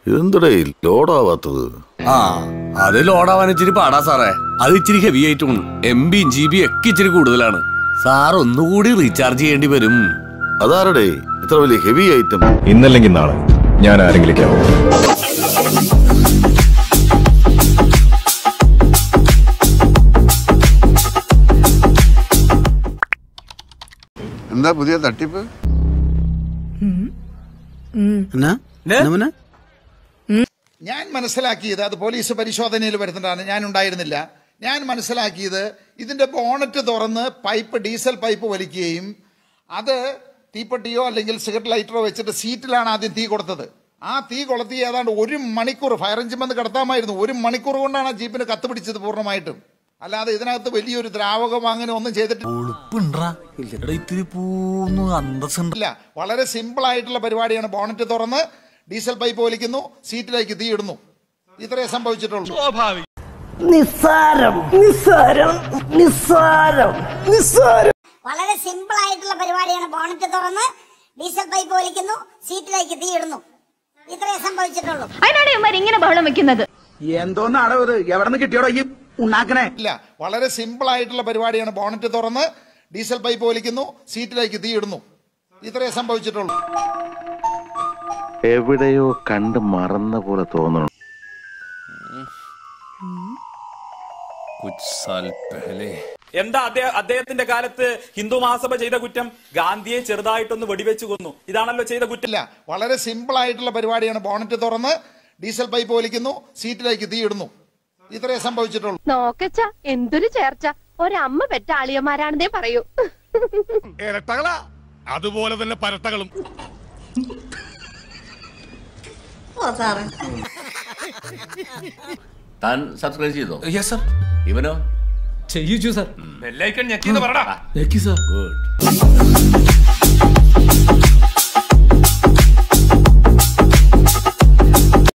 ഇതെന്തടേ ലോഡാവാത്തത് ആ അത് ലോഡാവാൻ ഇച്ചിരി പാടാ സാറേ അത് ഇച്ചിരി ഹെവി ആയിട്ടുണ്ട് എം ബിയും ജി ബി ഒക്കെ ഇച്ചിരി കൂടുതലാണ് സാർ ഒന്നുകൂടി റീചാർജ് ചെയ്യേണ്ടി വരും അതാരടേ ഇത്ര വലിയ ഹെവി ഐറ്റം ഇന്നല്ലെങ്കിൽ നാളെ ഞാൻ ആരെങ്കിലേക്കാവും എന്താ പുതിയ തട്ടിപ്പ് ഞാൻ മനസ്സിലാക്കിയത് അത് പോലീസ് പരിശോധനയിൽ വരുന്നതാണ് ഞാൻ ഉണ്ടായിരുന്നില്ല ഞാൻ മനസ്സിലാക്കിയത് ഇതിന്റെ ബോണറ്റ് തുറന്ന് പൈപ്പ് ഡീസൽ പൈപ്പ് വലിക്കുകയും അത് തീപ്പെട്ടിയോ അല്ലെങ്കിൽ സിഗരറ്റ് ലൈറ്ററോ വെച്ചിട്ട് സീറ്റിലാണ് ആദ്യം തീ കൊടുത്തത് ആ തീ കൊളുത്തി ഏതാണ്ട് ഒരു മണിക്കൂർ ഫയർ എഞ്ചിൻ വന്ന് കിടത്താമായിരുന്നു ഒരു മണിക്കൂർ കൊണ്ടാണ് ആ ജീപ്പിന് കത്ത് പിടിച്ചത് പൂർണ്ണമായിട്ടും അല്ലാതെ ഇതിനകത്ത് വലിയൊരു ദ്രാവകം അങ്ങനെ ഒന്നും ചെയ്തിട്ടില്ല ഇത്തിരി പൂന്നു അന്തസ്സുണ്ട് ഇല്ല വളരെ സിമ്പിൾ ആയിട്ടുള്ള പരിപാടിയാണ് ബോണറ്റ് തുറന്ന് ഡീസൽ പൈപ്പ് വലിക്കുന്നു സീറ്റിലേക്ക് തീ ഇടുന്നു ഇത്രയേ സംഭവിച്ചിട്ടുള്ളൂ നിസ്സാരം നിസ്സാരം നിസ്സാരം നിസ്സാരം വളരെ സിമ്പിൾ ആയിട്ടുള്ള പരിപാടിയാണ് ബോണറ്റ് തുറന്ന് ഡീസൽ പൈപ്പ് വലിക്കുന്നു സീറ്റിലേക്ക് തീ ഇടുന്നു ഇത്രയേ സംഭവിച്ചിട്ടുള്ളൂ അതിനാണ് ഇവന്മാർ ഇങ്ങനെ ബഹളം വെക്കുന്നത് എന്തോന്നാടോ ഇത് എവിടെ നിന്ന് കിട്ടിയോടോ ഈ ഉണ്ടാക്കണേ ഇല്ല വളരെ സിമ്പിൾ ആയിട്ടുള്ള പരിപാടിയാണ് ബോണറ്റ് തുറന്ന് ഡീസൽ പൈപ്പ് വലിക്കുന്നു സീറ്റിലേക്ക് തീ ഇടുന്നു ഇത്രയേ സംഭവിച്ചിട്ടുള്ളൂ എവിടെയോ കണ്ട് മറന്ന പോലെ തോന്നണം കുച്ച് സാൽ പെഹലെ എന്താ അദ്ദേഹം അദ്ദേഹത്തിന്റെ കാലത്ത് ഹിന്ദു മഹാസഭ ചെയ്ത കുറ്റം ഗാന്ധിയെ ചെറുതായിട്ടൊന്ന് വെടിവെച്ച് കൊന്നു ഇതാണല്ലോ ചെയ്ത കുറ്റം ഇല്ല വളരെ സിമ്പിൾ ആയിട്ടുള്ള പരിപാടിയാണ് ബോണറ്റ് തുറന്ന് ഡീസൽ പൈപ്പ് വലിക്കുന്നു സീറ്റിലേക്ക് തീ ഇടുന്നു ഇത്രയേ സംഭവിച്ചിട്ടുള്ളൂ നോക്കച്ച എന്തൊരു ചേർച്ച ഒരമ്മ പെറ്റ ആളിയന്മാരാണെന്നേ പറയൂ ഇരട്ടകളാ അതുപോലെ തന്നെ പരട്ടകളും താൻ സബ്സ്ക്രൈബ് ചെയ്തോ യെസ് സർ ഇവനോ ചെയ്യിച്ചു സർ ബെല്ലൈക്കൺ ഞെക്കിന്ന് പറടാ ഗുഡ്